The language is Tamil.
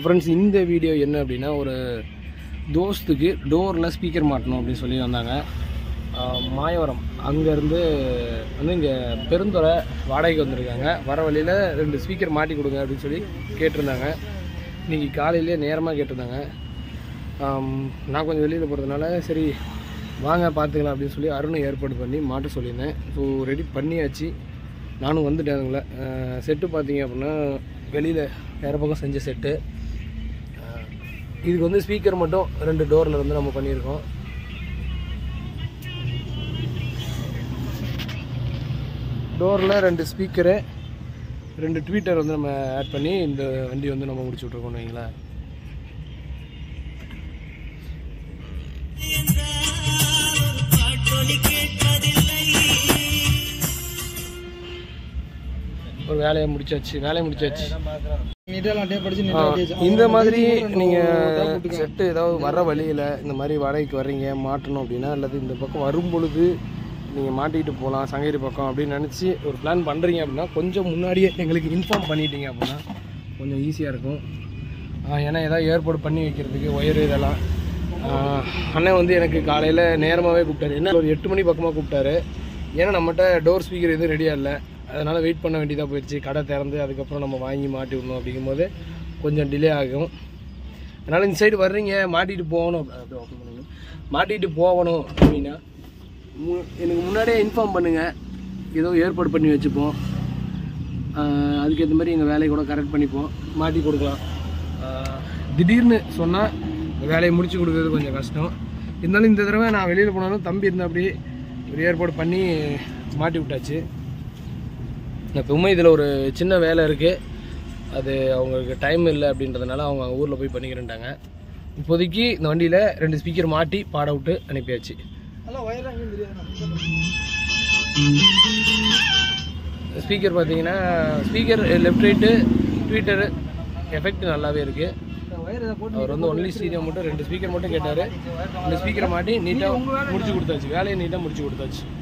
ஃப்ரெண்ட்ஸ் இந்த வீடியோ என்ன அப்படின்னா ஒரு தோஸ்துக்கு டோரில் ஸ்பீக்கர் மாட்டணும் அப்படின்னு சொல்லி வந்தாங்க ஆஹ் மாயவரம் அங்கேருந்து வந்து இங்கே பெருந்துறை வாடகைக்கு வந்திருக்காங்க வர வழியில் ரெண்டு ஸ்பீக்கர் மாட்டி கொடுங்க அப்படின்னு சொல்லி கேட்டிருந்தாங்க இன்றைக்கி காலையிலே நேரமாக கேட்டிருந்தாங்க ஆம், நான் கொஞ்சம் வெளியில் போகிறதுனால சரி வாங்க பார்த்துக்கலாம் அப்படின்னு சொல்லி அருணை ஏற்பாடு பண்ணி மாட்ட சொல்லியிருந்தேன் ஸோ ரெடி பண்ணியாச்சு நானும் வந்துட்டேன் அதுங்கள செட்டு பார்த்தீங்க அப்படின்னா வெளியில் வேறு பக்கம் செஞ்ச செட்டு இதுக்கு வந்து ஸ்பீக்கர் மட்டும் ரெண்டு டோரில் வந்து நம்ம பண்ணியிருக்கோம் டோரில் ரெண்டு ஸ்பீக்கரு ரெண்டு ட்வீட்டர் வந்து நம்ம ஆட் பண்ணி இந்த வண்டி வந்து நம்ம முடிச்சு விட்ருக்கோம் வைங்களேன் ஒரு வேலையை முடிச்சாச்சு வேலையை முடிச்சாச்சு நீட்டாக டேப் அடிச்சு ஆ, இந்த மாதிரி நீங்கள் செட்டு ஏதாவது வர வழியில் இந்த மாதிரி வாடகைக்கு வர்றீங்க மாட்டணும் அப்படின்னா அல்லது இந்த பக்கம் வரும் பொழுது நீங்கள் மாட்டிக்கிட்டு போகலாம் சங்ககிரி பக்கம் அப்படின்னு நினச்சி ஒரு பிளான் பண்ணுறீங்க அப்படின்னா கொஞ்சம் முன்னாடியே எங்களுக்கு இன்ஃபார்ம் பண்ணிட்டீங்க அப்படின்னா கொஞ்சம் ஈஸியாக இருக்கும் ஆ, ஏன்னா ஏதாவது ஏற்பாடு பண்ணி வைக்கிறதுக்கு ஒயர் இதெல்லாம் ஆ, அண்ணன் வந்து எனக்கு காலையில் நேரமாகவே கூப்பிட்டாரு என்ன ஒரு எட்டு மணி பக்கமாக கூப்பிட்டாரு ஏன்னா நம்மகிட்ட டோர் ஸ்பீக்கர் எதுவும் ரெடியாக இல்லை அதனால் வெயிட் பண்ண வேண்டியதாக போயிடுச்சு கடை திறந்து அதுக்கப்புறம் நம்ம வாங்கி மாட்டி விடணும் அப்படிங்கும்போது கொஞ்சம் டிலே ஆகும் அதனால் இந்த சைடு வர்றீங்க மாட்டிட்டு போகணும் அப்படி open பண்ணுங்க. மாட்டிட்டு போகணும் அப்படின்னா மு- எனக்கு முன்னாடியே இன்ஃபார்ம் பண்ணுங்கள் ஏதோ ஏற்பாடு பண்ணி வச்சுப்போம் ஆஹ் அதுக்கேற்ற மாதிரி எங்கள் வேலையை கூட கரெக்ட் பண்ணிப்போம் மாட்டி கொடுக்கலாம் ஆஹ் திடீர்னு சொன்னால் வேலையை முடிச்சு கொடுக்கறது கொஞ்சம் கஷ்டம் இருந்தாலும் இந்த தடவை நான் வெளியில் போனாலும் தம்பி இருந்தால் அப்படி ஒரு ஏற்பாடு பண்ணி மாட்டி விட்டாச்சு எப்பவுமே இதில் ஒரு சின்ன வேலை இருக்குது அது அவங்களுக்கு டைம் இல்லை அப்படின்றதுனால அவங்க ஊரில் போய் பண்ணிக்கிறேன்ட்டாங்க இப்போதைக்கு இந்த வண்டியில் ரெண்டு ஸ்பீக்கர் மாட்டி பாட விட்டு அனுப்பியாச்சு அதெல்லாம் ஒயர் அங்கேயும் தெரியாது ஸ்பீக்கர் பார்த்தீங்கன்னா speaker left right tweeter effect நல்லாவே இருக்குது ஒயர் இதை போட்டு அவர் வந்து ஒன்லி ஸ்டீரியோ மட்டும் ரெண்டு ஸ்பீக்கர் மட்டும் கேட்டார் ரெண்டு ஸ்பீக்கரை மாட்டி நீட்டாக முடிச்சு கொடுத்தாச்சு வேலையை நீட்டாக முடிச்சு கொடுத்தாச்சு